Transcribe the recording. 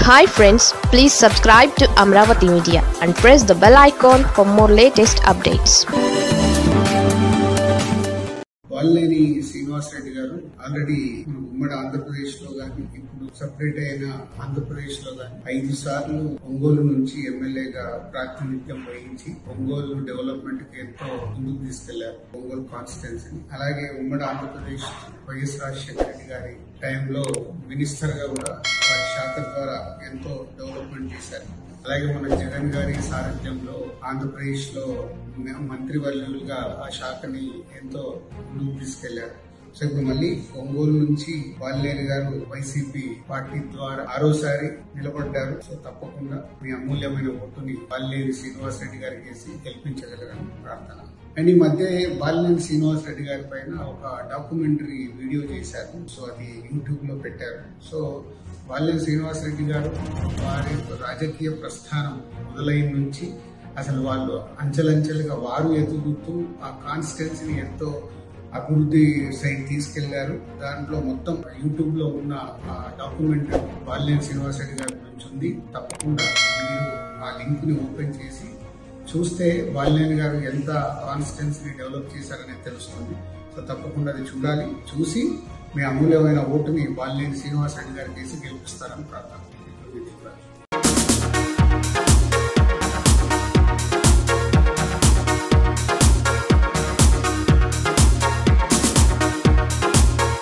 hi friends please subscribe to Amaravati media and press the bell icon for more latest updates Valleni Srinivas Reddy గారు already ఉమ్మడి ఆంధ్రప్రదేశ్ లో గాని ఇప్పుడు separate అయిన ఆంధ్రప్రదేశ్ లో గాని ఐదు సార్లు ఒంగోలు నుంచి ఎమ్మెల్యేగా ప్రాతినిధ్యం వహించి ఒంగోలు డెవలప్మెంట్ కి ఎంతో ముందుకు తీసుకెళ్లారు ఒంగోలు కాన్స్టిట్యున్సీని అలాగే ఉమ్మడి ఆంధ్రప్రదేశ్ వైఎస్ రాజశేఖర రెడ్డి గారి టైంలో మినిస్టర్ గా కూడా వారి శాఖ ద్వారా ఎంతో డెవలప్మెంట్ చేశారు అలాగే మన జగన్ గారి సారథ్యంలో ఆంధ్రప్రదేశ్ లో మంత్రివర్యులుగా ఆ శాఖని ఎంతో ముందుకు తీసుకెళ్లారు సో ఇప్పుడు మళ్ళీ ఒంగోలు నుంచి వాల్లేరు గారు వైసీపీ పార్టీ ద్వారా ఆరోసారి నిలబడ్డారు సో తప్పకుండా మీ అమూల్యమైన ఓటుని వాల్లేరు శ్రీనివాస్ రెడ్డి గారికి వేసి గెలిపించగలరని ప్రార్థన అండ్ ఈ మధ్య బాలినేని శ్రీనివాస్ రెడ్డి గారి పైన ఒక డాక్యుమెంటరీ వీడియో చేశారు సో అది యూట్యూబ్ లో పెట్టారు సో బాలినేని శ్రీనివాస్ రెడ్డి గారు వారి యొక్క రాజకీయ ప్రస్థానం మొదలైన నుంచి అసలు వాళ్ళు అంచెలంచెలుగా వారు ఎదుగుతూ ఆ కాన్స్టిట్యున్సీని ఎంతో అభివృద్ధి సైడ్ తీసుకెళ్లారు దాంట్లో మొత్తం యూట్యూబ్ లో ఉన్న ఆ డాక్యుమెంట్ బాలినేని శ్రీనివాస్ రెడ్డి గారి గురించి ఉంది తప్పకుండా మీరు ఆ లింక్ ని ఓపెన్ చేసి చూస్తే వాలినేని గారు ఎంత కాన్స్టిట్యున్సీని డెవలప్ చేశారనేది తెలుస్తుంది సో తప్పకుండా అది చూడాలి చూసి మీ అమూల్యమైన ఓటుని వాలినేని శ్రీనివాస్ రెడ్డి గారికి వేసి గెలిపిస్తారని ప్రార్థన